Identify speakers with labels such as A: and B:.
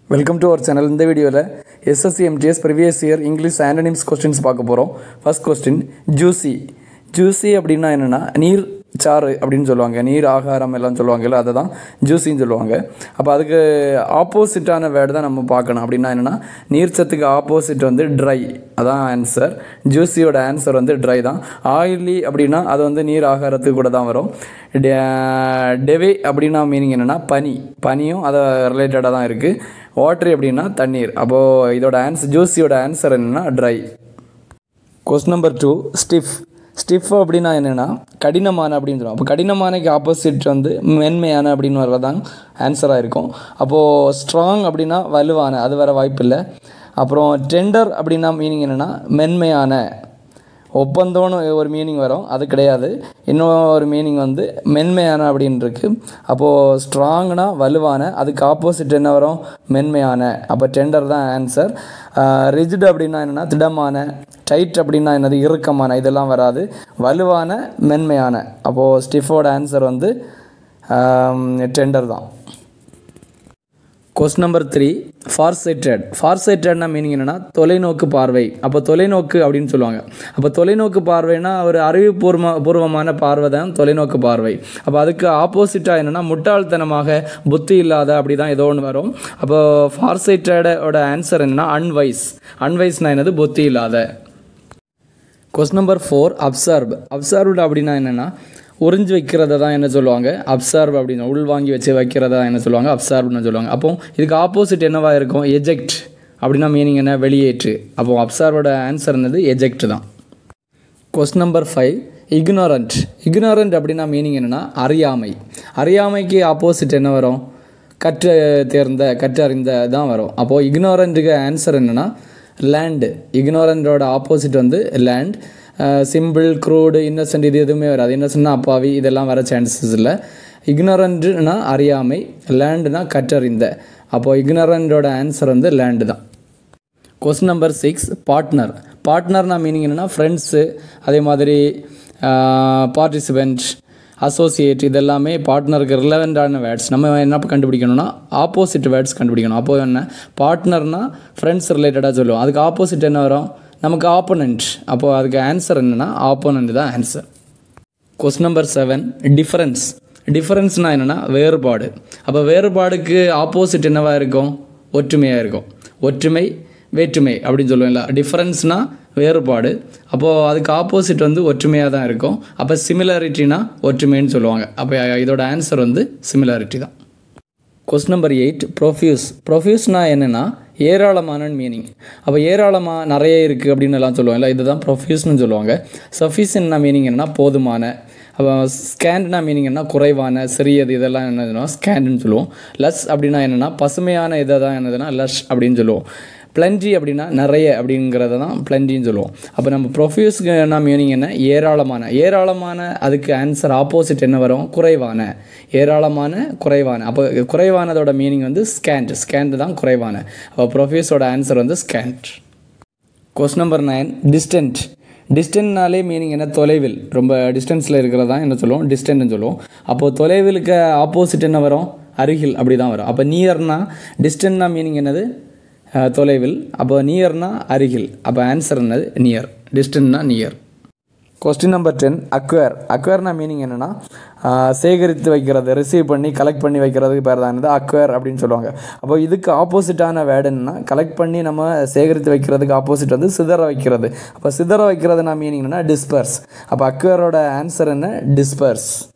A: welcome to our channel இந்த வீடியோவில் S S C M T S previous year English antonyms questions பார்க்க போகிறோம் ஃபர்ஸ்ட் கொஸ்டின் ஜூசி ஜூசி அப்படின்னா என்னென்னா நீர் சாறு அப்படின்னு சொல்லுவாங்க நீர் ஆகாரம் எல்லாம் சொல்லுவாங்கல்ல அதை தான் ஜூசின்னு சொல்லுவாங்க அப்போ அதுக்கு ஆப்போசிட்டான வேர்டு தான் நம்ம பார்க்கணும் அப்படின்னா என்னென்னா நீர் சத்துக்கு ஆப்போசிட் வந்து ட்ரை அதான் ஆன்சர் ஜூசியோட ஆன்சர் வந்து ட்ரை தான் ஆயிலி அப்படின்னா அது வந்து நீர் ஆகாரத்துக்கு கூட தான் வரும் டெவே அப்படின்னா மீனிங் என்னென்னா பனி பனியும் அதை ரிலேட்டடாக தான் இருக்குது வாட்ரி அப்படின்னா தண்ணீர் அப்போது இதோட ஆன்சர் ஜூஸியோட ஆன்சர் என்னென்னா dry question number two stiff stiff அப்படின்னா என்னென்னா கடினமான அப்படின்னு சொல்லுவோம் அப்போ கடினமானக்கு ஆப்போசிட் வந்து மென்மையான அப்படின்னு வர்றதான் ஆன்சராக இருக்கும் அப்போது ஸ்ட்ராங் அப்படின்னா வலுவான அது வர வாய்ப்பு இல்லை அப்புறம் டெண்டர் அப்படின்னா மீனிங் என்னென்னா மென்மையான ஒப்பந்தம்னு ஒரு மீனிங் வரும் அது கிடையாது இன்னும் ஒரு மீனிங் வந்து மென்மையான அப்படின்னு இருக்கு அப்போது ஸ்ட்ராங்னா வலுவான அதுக்கு ஆப்போசிட் என்ன வரும் மென்மையான அப்போ டெண்டர் தான் ஆன்சர் ரிஜிட் அப்படின்னா என்னென்னா திடமான டைட் அப்படின்னா என்னது இறுக்கமான இதெல்லாம் வராது வலுவான மென்மையான அப்போது ஸ்டிஃபோட ஆன்சர் வந்து டெண்டர் தான் கொஸ்டின் நம்பர் த்ரீ ஃபார்சைட்டட் ஃபார்சைட்டட்னா மீனிங் என்னென்னா தொலைநோக்கு பார்வை அப்போ தொலைநோக்கு அப்படின்னு சொல்லுவாங்க அப்போ தொலைநோக்கு பார்வைனா ஒரு அறிவுபூர்வ பூர்வமான பார்வை தான் தொலைநோக்கு பார்வை அப்போ அதுக்கு ஆப்போசிட்டாக என்னென்னா முட்டாள்தனமாக புத்தி இல்லாத அப்படி தான் ஏதோ ஒன்று வரும் அப்போ ஃபார்சைட்டடோட ஆன்சர் என்னென்னா அன்வைஸ் அன்வைஸ்னா என்னது புத்தி இல்லாத question number four absorb absorbed அப்படின்னா என்னென்னா உறிஞ்சு வைக்கிறத தான் என்ன சொல்லுவாங்க அப்சர்வ் அப்படின்னு உள் வாங்கி வச்சு வைக்கிறதா என்ன சொல்லுவாங்க அப்சர்வ்னு சொல்லுவாங்க அப்போ இதுக்கு ஆப்போசிட் என்னவா இருக்கும் எஜெக்ட் அப்படின்னா மீனிங் என்ன வெளியேற்று அப்போ அப்சர்வோட ஆன்சர் என்னது எஜெக்ட் தான் question number five ignorant ignorant அப்படின்னா மீனிங் என்னென்னா அறியாமை அறியாமைக்கு ஆப்போசிட் என்ன வரும் கற்று தேர்ந்த கற்றறிந்த தான் வரும் அப்போது இக்னோரண்ட்டுக்கு ஆன்சர் என்னென்னா லேண்டு இக்னோரண்டோட ஆப்போசிட் வந்து லேண்ட் சிம்பிள் க்ரூடு இன்னசென்ட் இது எதுவுமே வராது இன்னசென்ட்னா அப்பாவி இதெல்லாம் வர சான்சஸ் இல்லை இக்னரண்ட்னா அறியாமை லேண்டுனா கற்றறிந்த அப்போது இக்னரண்டோட ஆன்சர் வந்து லேண்டு தான் கொஸ்டின் நம்பர் சிக்ஸ் பார்ட்னர் பார்ட்னர்னா மீனிங் என்னென்னா ஃப்ரெண்ட்ஸு அதே மாதிரி பார்ட்டிசிபெண்ட் அசோசியேட் இதெல்லாமே பார்ட்னருக்கு ரிலவெண்ட்டான வேர்ட்ஸ் நம்ம என்ன கண்டுபிடிக்கணும்னா ஆப்போசிட் வேர்ட்ஸ் கண்டுபிடிக்கணும் அப்போ என்ன பார்ட்னர்னா ஃப்ரெண்ட்ஸ் ரிலேட்டடாக சொல்லுவோம் அதுக்கு ஆப்போசிட் என்ன வரும் நமக்கு ஆப்போனண்ட் அப்போது அதுக்கு ஆன்சர் என்னென்னா ஆப்போனண்ட் தான் answer question number seven difference டிஃப்ரென்ஸ்னால் என்னென்னா வேறுபாடு அப்போ வேறுபாடுக்கு ஆப்போசிட் என்னவாக இருக்கும் ஒற்றுமையாக இருக்கும் ஒற்றுமை வேற்றுமை அப்படின்னு சொல்லுவோம்ல டிஃப்ரென்ஸ்னால் வேறுபாடு அப்போது அதுக்கு ஆப்போசிட் வந்து ஒற்றுமையாக தான் இருக்கும் அப்போ சிமிலாரிட்டினா ஒற்றுமைன்னு சொல்லுவாங்க அப்போ இதோட ஆன்சர் வந்து சிமிலாரிட்டி தான் கொஸ்டின் நம்பர் எயிட் ப்ரொஃப்யூஸ் ப்ரொஃப்யூஸ்னால் என்னென்னா ஏராளமான மீனிங் அப்போ ஏராளமாக நிறைய இருக்குது அப்படின்னு எல்லாம் சொல்லுவாங்கல்ல இதுதான் ப்ரொஃப்யூஸ்னு சொல்லுவாங்க சஃபிஷியன்னா மீனிங் என்னன்னா போதுமான அப்போ ஸ்கேண்ட்னா மீனிங் என்ன குறைவான சிறியது இதெல்லாம் என்னதுன்னா ஸ்கேண்டுன்னு சொல்லுவோம் லஸ் அப்படின்னா என்னென்னா பசுமையான இதை தான் என்னதுன்னா லஷ் அப்படின்னு சொல்லுவோம் பிளண்டி அப்படின்னா நிறைய அப்படிங்கிறத தான் பிளண்டின்னு சொல்லுவோம் அப்போ நம்ம ப்ரொஃப்யூஸ்க்கு என்ன மீனிங் என்ன ஏராளமான ஏராளமான அதுக்கு ஆன்சர் ஆப்போசிட் என்ன வரும் குறைவான ஏராளமான குறைவான அப்போ குறைவானதோட மீனிங் வந்து ஸ்கேண்ட் ஸ்கேண்ட் தான் குறைவான அப்போ ப்ரொஃப்யூஸோட ஆன்சர் வந்து scant question number nine distant டிஸ்டன்ட்னாலே மீனிங் என்ன தொலைவில் ரொம்ப டிஸ்டன்ஸில் இருக்கிறது தான் என்ன சொல்லுவோம் டிஸ்டன்ட்னு சொல்லுவோம் அப்போது தொலைவிலுக்கு ஆப்போசிட் என்ன வரும் அருகில் அப்படி தான் வரும் அப்போ நியர்னா டிஸ்டன்ட்னா மீனிங் என்னது தொலைவில் அப்போ நியர்னா அருகில் அப்போ ஆன்சர் என்னது நியர் டிஸ்டன்ட்னா near question number ten acquire அக்வேர்னா மீனிங் என்னென்னா சேகரித்து வைக்கிறது ரிசீவ் பண்ணி கலெக்ட் பண்ணி வைக்கிறதுக்கு பேர் தான் என்னது அக்வேர் அப்படின்னு சொல்லுவாங்க அப்போ இதுக்கு ஆப்போசிட்டான வேர்டு என்னன்னா கலெக்ட் பண்ணி நம்ம சேகரித்து வைக்கிறதுக்கு ஆப்போசிட் வந்து சிதற வைக்கிறது அப்போ சிதற வைக்கிறதுனா மீனிங் என்னன்னா டிஸ்பர்ஸ் அப்போ அக்வேரோட ஆன்சர் என்ன டிஸ்பர்ஸ்